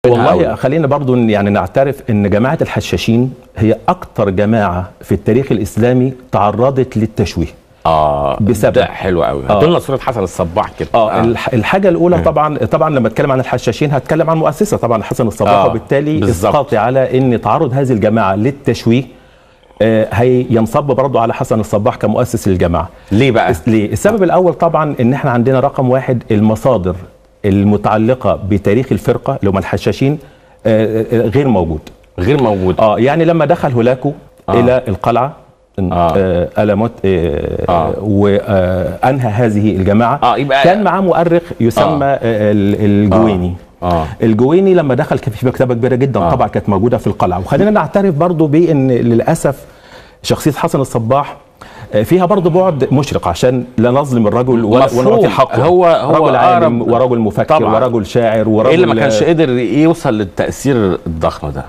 والله أوي. خلينا برضو يعني نعترف ان جماعه الحشاشين هي اكتر جماعه في التاريخ الاسلامي تعرضت للتشويه اه بسبب. ده حلو قوي آه. هاتوا لنا صوره حسن الصباح كده اه الح- الحاجه الاولى طبعا طبعا لما اتكلم عن الحشاشين هتكلم عن مؤسسه طبعا حسن الصباح آه، وبالتالي بالظبط. اسقاطي على ان تعرض هذه الجماعه للتشويه آه، هي ينصب برضه على حسن الصباح كمؤسس للجماعه ليه بقى؟ الس- ليه؟ السبب الاول طبعا ان احنا عندنا رقم واحد المصادر المتعلقه بتاريخ الفرقه اللي هم الحشاشين آه، آه، غير موجود غير موجود اه يعني لما دخل هولاكو آه. آه. الى القلعه آه. آه. ألموت آه. آه. آه. وانهى هذه الجماعه آه، يبقى- كان معاه مؤرخ يسمى آه. ال- الجويني آه. الجويني لما دخل كان في مكتبه كبيره جدا آه. آه. طبعا كانت موجوده في القلعه وخلينا نعترف برضو بان للاسف شخصيه حسن الصباح آه، فيها برضه بعد مشرق عشان لا نظلم الرجل ولا مفهوم. ونعطي حقه هو- هو رجل عالم أقرب- ورجل مفكر طبعاً. ورجل شاعر ورجل ايه اللي ما كانش قدر يوصل للتاثير الضخم ده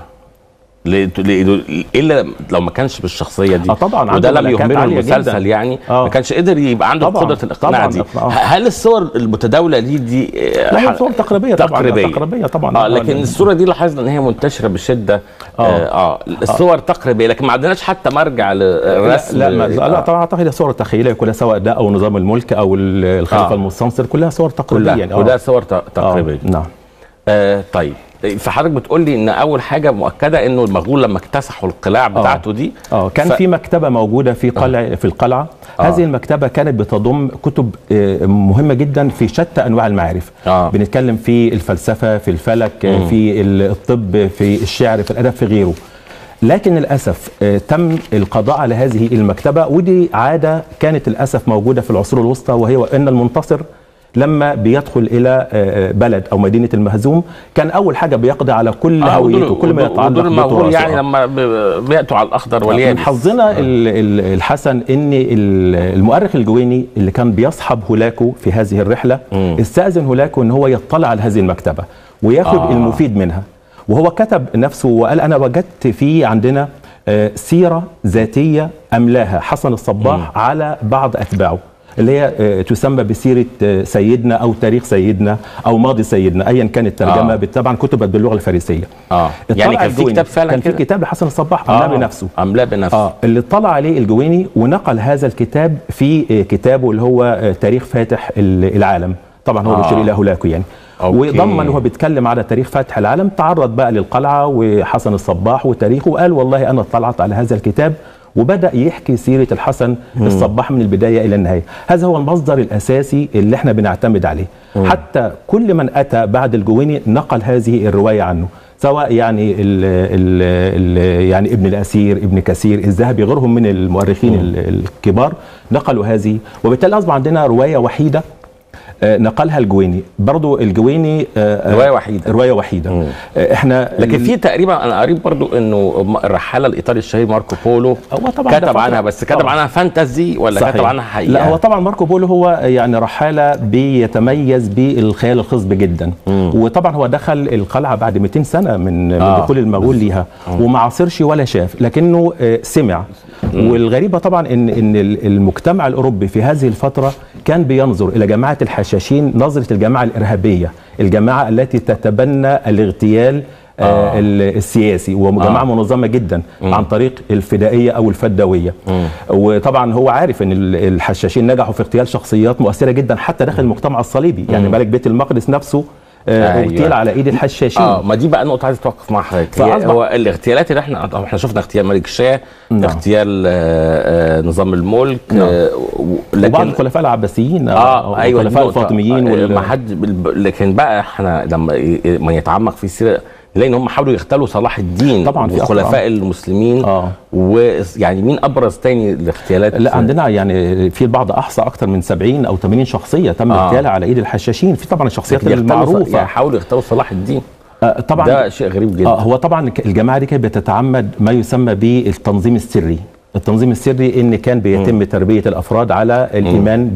ليه ليه- ايه اللي لو ما كانش بالشخصيه دي آه طبعاً، وده عنده لم ملكات يهمله عالية المسلسل جداً. يعني آه. ما كانش قدر يبقى عنده طبعاً، قدره الاقناع طبعاً، دي آه. هل الصور المتداوله دي دي لا هي صور تقريبيه طبعا تقريبيه تقريبيه طبعا اه لكن الصوره دي لاحظنا ان هي منتشره بشده اه, آه. الصور تقريبيه لكن ما عندناش حتى مرجع للرسم لا لا, لا آه. طبعا اعتقد هي صور تخيليه كلها سواء ده او نظام الملك او ال- الخليفه آه. آه. المستنصر كلها صور تقريبيه كلها يعني وده صور ت- تقريبيه آه. نعم آه طيب فحضرتك بتقول لي ان اول حاجه مؤكده انه المغول لما اكتسحوا القلاع بتاعته دي اه كان ف- في مكتبه موجوده في قلع في القلعه آه. هذه المكتبه كانت بتضم كتب آه، مهمه جدا في شتى انواع المعارف آه. بنتكلم في الفلسفه في الفلك آه، في ال- الطب في الشعر في الادب في غيره لكن للاسف آه، تم القضاء على هذه المكتبه ودي عاده كانت للاسف موجوده في العصور الوسطى وهي ان المنتصر لما بيدخل الى آه، بلد او مدينه المهزوم كان اول حاجه بيقضي على كل آه هويته ودول- كل ما ودول- يتعلق ودول المغول بتراثه. يعني آه. لما ب- بياتوا على الاخضر من واليابس حظنا ال- ال- الحسن ان ال- المؤرخ الجويني اللي كان بيصحب هولاكو في هذه الرحله مم. استاذن هولاكو ان هو يطلع على هذه المكتبه وياخد آه. آه. المفيد منها وهو كتب نفسه وقال انا وجدت في عندنا آه، سيره ذاتيه املاها حسن الصباح مم. على بعض اتباعه اللي هي آه، تسمى بسيره آه، سيدنا او تاريخ سيدنا او ماضي سيدنا ايا كانت الترجمه آه. آه. طبعا كتبت باللغه الفارسيه اه يعني اطلع كان في الجويني. كتاب فعلا كان في كده؟ كتاب لحسن الصباح املاه بنفسه املاه بنفسه اه اللي اطلع عليه الجويني ونقل هذا الكتاب في آه، كتابه اللي هو آه، تاريخ فاتح ال- العالم طبعا هو آه. بيشير الى هولاكو يعني أوكي. وضمن وهو بيتكلم على تاريخ فتح العالم تعرض بقى للقلعه وحسن الصباح وتاريخه وقال والله انا اطلعت على هذا الكتاب وبدا يحكي سيره الحسن الصباح من البدايه الى النهايه هذا هو المصدر الاساسي اللي احنا بنعتمد عليه حتى كل من اتى بعد الجويني نقل هذه الروايه عنه سواء يعني ال ال ال يعني ابن الاسير ابن كثير الذهبي غيرهم من المؤرخين ال- الكبار نقلوا هذه وبالتالي اصبح عندنا روايه وحيده آه، نقلها الجويني برضو الجويني آه، آه، رواية وحيدة. روايه وحيده مم. آه، احنا لكن في تقريبا انا قريت برضو انه م- الرحاله الايطالي الشهير ماركو بولو هو طبعا ده كتب فترة. عنها بس كتب طبعاً. عنها فانتزي ولا صحيح. كتب عنها حقيقه لا هو طبعا ماركو بولو هو يعني رحاله بيتميز بالخيال الخصب جدا مم. وطبعا هو دخل القلعه بعد 200 سنه من من آه. دخول المغول ليها وما عاصرش ولا شاف لكنه آه، سمع والغريبه طبعا ان ان ال- المجتمع الاوروبي في هذه الفتره كان بينظر الى جماعه الحشاشين نظره الجماعه الارهابيه الجماعه التي تتبنى الاغتيال آه. آه. ال- السياسي وجماعه آه. آه. منظمه جدا عن طريق الفدائيه او الفدويه مم. وطبعا هو عارف ان ال- الحشاشين نجحوا في اغتيال شخصيات مؤثره جدا حتى داخل المجتمع الصليبي يعني ملك بيت المقدس نفسه آه، أيوة. اغتيل على ايد الحشاشين اه ما دي بقى نقطه عايز اتوقف مع حضرتك هي- فأصبح- هو الاغتيالات اللي احنا طبعا احنا شفنا اغتيال ملك الشاه نعم. اغتيال آه، آه، نظام الملك نعم. آه، و- وبعض الخلفاء العباسيين اه ايوه دي الخلفاء نقطة. الفاطميين آه، وال... ما حد بال- لكن بقى احنا لما ي- من يتعمق في السيره نلاقي ان هم حاولوا يغتالوا صلاح الدين طبعاً في وخلفاء أخطاء. المسلمين آه. ويعني مين ابرز تاني الاغتيالات لا عندنا يعني في البعض احصى اكثر من 70 او 80 شخصيه تم آه. اغتيالها على ايد الحشاشين في طبعا الشخصيات لكن يغتالوا- المعروفه يعني حاولوا يغتالوا صلاح الدين آه، طبعا ده شيء غريب جدا اه هو طبعا ك- الجماعه دي كانت بتتعمد ما يسمى بالتنظيم السري التنظيم السري ان كان بيتم تربيه الافراد على الايمان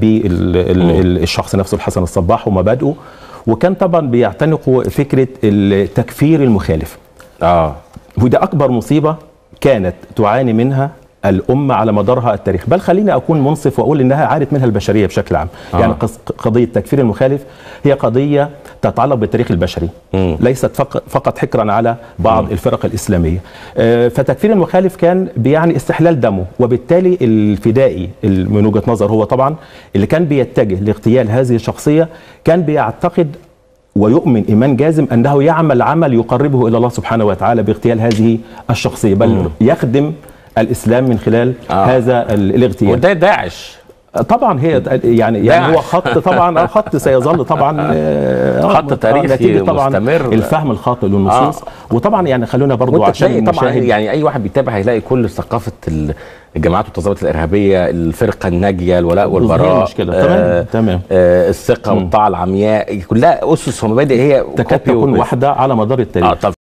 بالشخص نفسه الحسن الصباح ومبادئه وكان طبعا بيعتنقوا فكره التكفير المخالف اه وده اكبر مصيبه كانت تعاني منها الأمة على مدارها التاريخ بل خليني أكون منصف وأقول إنها عانت منها البشرية بشكل عام آه. آه. يعني قص- قضية تكفير المخالف هي قضية تتعلق بالتاريخ البشري مم. ليست فق- فقط حكرا على بعض الفرق الاسلاميه آه، فتكفير المخالف كان بيعني استحلال دمه وبالتالي الفدائي ال- من وجهه نظر هو طبعا اللي كان بيتجه لاغتيال هذه الشخصيه كان بيعتقد ويؤمن ايمان جازم انه يعمل عمل يقربه الى الله سبحانه وتعالى باغتيال هذه الشخصيه بل مم. يخدم الاسلام من خلال آه. هذا ال- الاغتيال وده داعش طبعا هي يعني يعني هو داعش. خط طبعا خط سيظل طبعا آه، خط آه، تاريخي نتيجة طبعا مستمر. الفهم الخاطئ للنصوص وطبعا يعني خلونا برضو وانت عشان تلاقي طبعا المشاهد يعني اي واحد بيتابع هيلاقي كل ثقافه ال- الجماعات والتنظيمات الارهابيه الفرقه الناجيه الولاء هي والبراء المشكلة. تمام، تمام. آه الثقه والطاعه العمياء كلها اسس ومبادئ هي تكاد copy تكون وpaste. واحده على مدار التاريخ اه طب